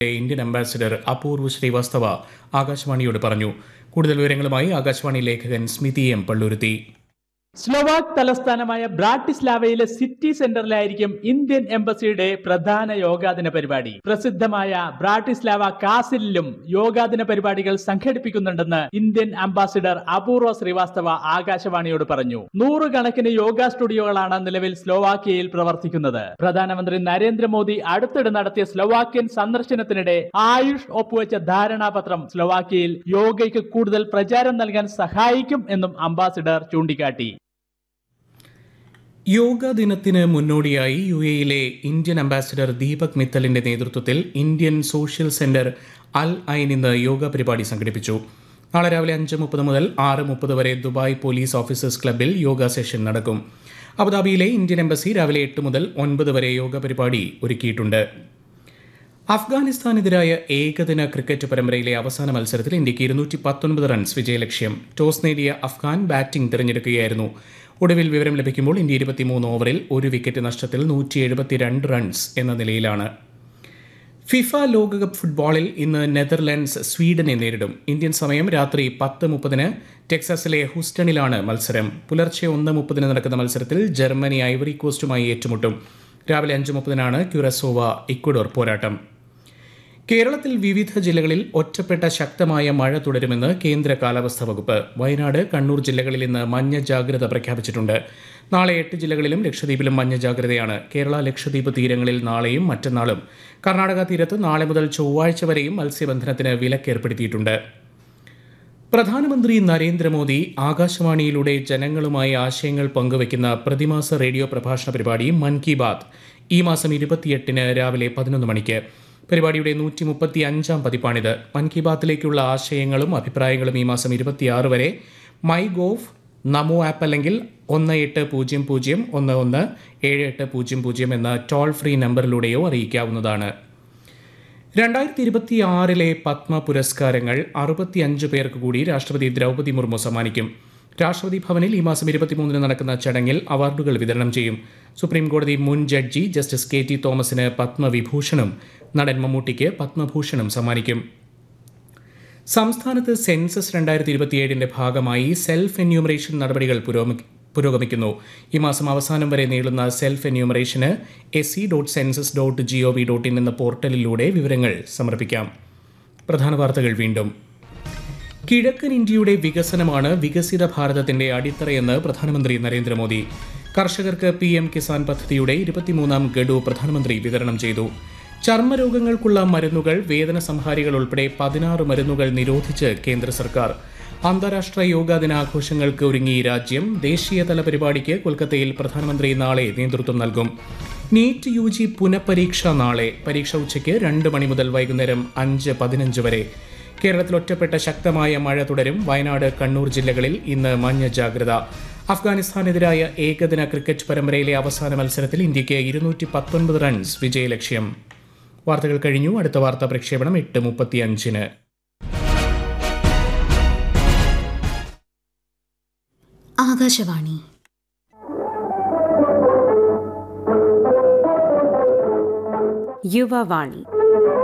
Indian ambassador അപൂർവ് Srivastava ആകാശവാണിയോട് പറഞ്ഞു കൂടുതൽ വിവരങ്ങളുമായി ആകാശവാണി ലേഖകൻ സ്മിതി എം പള്ളുരുത്തി സ്ലോവാക് തലസ്ഥാനമായ ബ്രാട്ടിസ്ലാവയിലെ സിറ്റി സെന്ററിലായിരിക്കും ഇന്ത്യൻ എംബസിയുടെ പ്രധാന യോഗാദിന പരിപാടി പ്രസിദ്ധമായ ബ്രാട്ടിസ്ലാവ കാസിലും യോഗാദിന പരിപാടികൾ സംഘടിപ്പിക്കുന്നുണ്ടെന്ന് ഇന്ത്യൻ അംബാസിഡർ അപൂർവ ശ്രീവാസ്തവ ആകാശവാണിയോട് പറഞ്ഞു നൂറുകണക്കിന് യോഗ സ്റ്റുഡിയോകളാണ് നിലവിൽ സ്ലോവാക്യയിൽ പ്രവർത്തിക്കുന്നത് പ്രധാനമന്ത്രി നരേന്ദ്രമോദി അടുത്തിടെ നടത്തിയ സ്ലോവാക്യൻ സന്ദർശനത്തിനിടെ ആയുഷ് ഒപ്പുവെച്ച ധാരണാപത്രം സ്ലോവാക്യയിൽ യോഗയ്ക്ക് കൂടുതൽ പ്രചാരം നൽകാൻ സഹായിക്കും എന്നും അംബാസിഡർ ചൂണ്ടിക്കാട്ടി യോഗ ദിനത്തിന് മുന്നോടിയായി യു എയിലെ ഇന്ത്യൻ അംബാസിഡർ ദീപക് മിത്തലിന്റെ നേതൃത്വത്തിൽ Indian social centre Al Ain ഇന്ന് യോഗ പരിപാടി സംഘടിപ്പിച്ചു നാളെ രാവിലെ അഞ്ച് മുപ്പത് മുതൽ ആറ് മുപ്പത് വരെ ദുബായ് പോലീസ് ഓഫീസേഴ്സ് ക്ലബ്ബിൽ യോഗ സെഷൻ നടക്കും അബുദാബിയിലെ ഇന്ത്യൻ എംബസി രാവിലെ എട്ട് മുതൽ ഒൻപത് വരെ യോഗ പരിപാടി ഒരുക്കിയിട്ടുണ്ട് അഫ്ഗാനിസ്ഥാനെതിരായ ഏകദിന ക്രിക്കറ്റ് പരമ്പരയിലെ അവസാന മത്സരത്തിൽ ഇന്ത്യക്ക് ഇരുന്നൂറ്റി പത്തൊൻപത് റൺസ് വിജയലക്ഷ്യം ടോസ് നേടിയ അഫ്ഗാൻ ബാറ്റിംഗ് തിരഞ്ഞെടുക്കുകയായിരുന്നു ഒടുവിൽ വിവരം ലഭിക്കുമ്പോൾ ഇന്ത്യ ഇരുപത്തിമൂന്ന് ഓവറിൽ ഒരു വിക്കറ്റ് നഷ്ടത്തിൽ നൂറ്റി എഴുപത്തിരണ്ട് റൺസ് എന്ന നിലയിലാണ് ഫിഫ ലോകകപ്പ് ഫുട്ബോളിൽ ഇന്ന് നെതർലാൻഡ്സ് സ്വീഡനെ നേരിടും ഇന്ത്യൻ സമയം രാത്രി പത്ത് മുപ്പതിന് ടെക്സാസിലെ ഹൂസ്റ്റണിലാണ് മത്സരം പുലർച്ചെ ഒന്ന് മുപ്പതിന് നടക്കുന്ന മത്സരത്തിൽ ജർമ്മനി ഐവറി കോസ്റ്റുമായി ഏറ്റുമുട്ടും രാവിലെ അഞ്ച് മുപ്പതിനാണ് ക്യുറസോവ ഇക്വഡോർ പോരാട്ടം കേരളത്തിൽ വിവിധ ജില്ലകളിൽ ഒറ്റപ്പെട്ട ശക്തമായ മഴ തുടരുമെന്ന് കേന്ദ്ര കാലാവസ്ഥാ വകുപ്പ് വയനാട് കണ്ണൂർ ജില്ലകളിൽ ഇന്ന് മഞ്ഞ ജാഗ്രത പ്രഖ്യാപിച്ചിട്ടുണ്ട് നാളെ എട്ട് ജില്ലകളിലും ലക്ഷദ്വീപിലും മഞ്ഞ ജാഗ്രതയാണ് കേരള ലക്ഷദ്വീപ് തീരങ്ങളിൽ നാളെയും മറ്റന്നാളും കർണാടക തീരത്ത് നാളെ മുതൽ ചൊവ്വാഴ്ച വരെയും മത്സ്യബന്ധനത്തിന് വിലക്കേർപ്പെടുത്തിയിട്ടുണ്ട് പ്രധാനമന്ത്രി നരേന്ദ്രമോദി ആകാശവാണിയിലൂടെ ജനങ്ങളുമായി ആശയങ്ങൾ പങ്കുവയ്ക്കുന്ന പ്രതിമാസ റേഡിയോ പ്രഭാഷണ പരിപാടി മൻ കി ബാത് ഈ മാസം ഇരുപത്തിയെട്ടിന് രാവിലെ പതിനൊന്ന് മണിക്ക് പരിപാടിയുടെ നൂറ്റി മുപ്പത്തി അഞ്ചാം പതിപ്പാണിത് മൻ കി ബാത്തിലേക്കുള്ള ആശയങ്ങളും അഭിപ്രായങ്ങളും ഈ മാസം ഇരുപത്തിയാറ് വരെ മൈ ഗോവ് നമോ ആപ്പ് അല്ലെങ്കിൽ ഒന്ന് എട്ട് പൂജ്യം പൂജ്യം ഒന്ന് ഒന്ന് ഏഴ് എട്ട് പൂജ്യം പൂജ്യം എന്ന ടോൾ ഫ്രീ നമ്പറിലൂടെയോ അറിയിക്കാവുന്നതാണ് രണ്ടായിരത്തി ഇരുപത്തി ആറിലെ പത്മ പുരസ്കാരങ്ങൾ അറുപത്തിയഞ്ച് പേർക്ക് കൂടി രാഷ്ട്രപതി ദ്രൗപദി മുർമു സമ്മാനിക്കും രാഷ്ട്രപതി ഭവനിൽ ഈ മാസം ഇരുപത്തിമൂന്നിന് നടക്കുന്ന ചടങ്ങിൽ അവാർഡുകൾ വിതരണം ചെയ്യും സുപ്രീം കോടതി മുൻ ജഡ്ജി ജസ്റ്റിസ് കെ ടി തോമസിന് പത്മവിഭൂഷണും നടൻ മമ്മൂട്ടിക്ക് പത്മഭൂഷണും സമ്മാനിക്കും സംസ്ഥാനത്ത് സെൻസസ് രണ്ടായിരത്തി ഇരുപത്തിയേഴിന്റെ ഭാഗമായി സെൽഫ് എന്യൂമറേഷൻ നടപടികൾ പുരോഗമി പുരോഗമിക്കുന്നു ഈ മാസം അവസാനം വരെ നീളുന്ന സെൽഫ് എന്യൂമറേഷന് S C dot census dot G O V dot in എന്ന പോർട്ടലിലൂടെ വിവരങ്ങൾ സമർപ്പിക്കാം പ്രധാന വാർത്തകൾ വീണ്ടും കിഴക്കൻ ഇന്ത്യയുടെ വികസനമാണ് വികസിത ഭാരതത്തിന്റെ അടിത്തറയെന്ന് പ്രധാനമന്ത്രി നരേന്ദ്രമോദി കർഷകർക്ക് പി എം കിസാൻ പദ്ധതിയുടെ ഇരുപത്തിമൂന്നാം ഗഡു പ്രധാനമന്ത്രി വിതരണം ചെയ്തു ചർമ്മരോഗങ്ങൾക്കുള്ള മരുന്നുകൾ വേദന സംഹാരികൾ ഉൾപ്പെടെ പതിനാറ് മരുന്നുകൾ നിരോധിച്ച് കേന്ദ്ര സർക്കാർ അന്താരാഷ്ട്ര യോഗാ ദിനാഘോഷങ്ങൾക്ക് ഒരുങ്ങി രാജ്യം ദേശീയതല പരിപാടിക്ക് കൊൽക്കത്തയിൽ പ്രധാനമന്ത്രി നാളെ നേതൃത്വം നൽകും നീറ്റ് യു ജി പുനഃപരീക്ഷ നാളെ പരീക്ഷ ഉച്ചയ്ക്ക് രണ്ട് മണി മുതൽ വൈകുന്നേരം അഞ്ച് പതിനഞ്ച് വരെ കേരളത്തിൽ ഒറ്റപ്പെട്ട ശക്തമായ മഴ തുടരും വയനാട് കണ്ണൂർ ജില്ലകളിൽ ഇന്ന് മഞ്ഞ ജാഗ്രത അഫ്ഗാനിസ്ഥാനെതിരായ ഏകദിന ക്രിക്കറ്റ് പരമ്പരയിലെ അവസാന മത്സരത്തിൽ ഇന്ത്യയ്ക്ക് ഇരുന്നൂറ്റി പത്തൊൻപത് റൺസ് വിജയലക്ഷ്യം വാർത്തകൾ കഴിഞ്ഞു അടുത്ത വാർത്താ പ്രക്ഷേപണം എട്ട് മുപ്പത്തിയഞ്ചിന് ആകാശവാണി യുവവാണി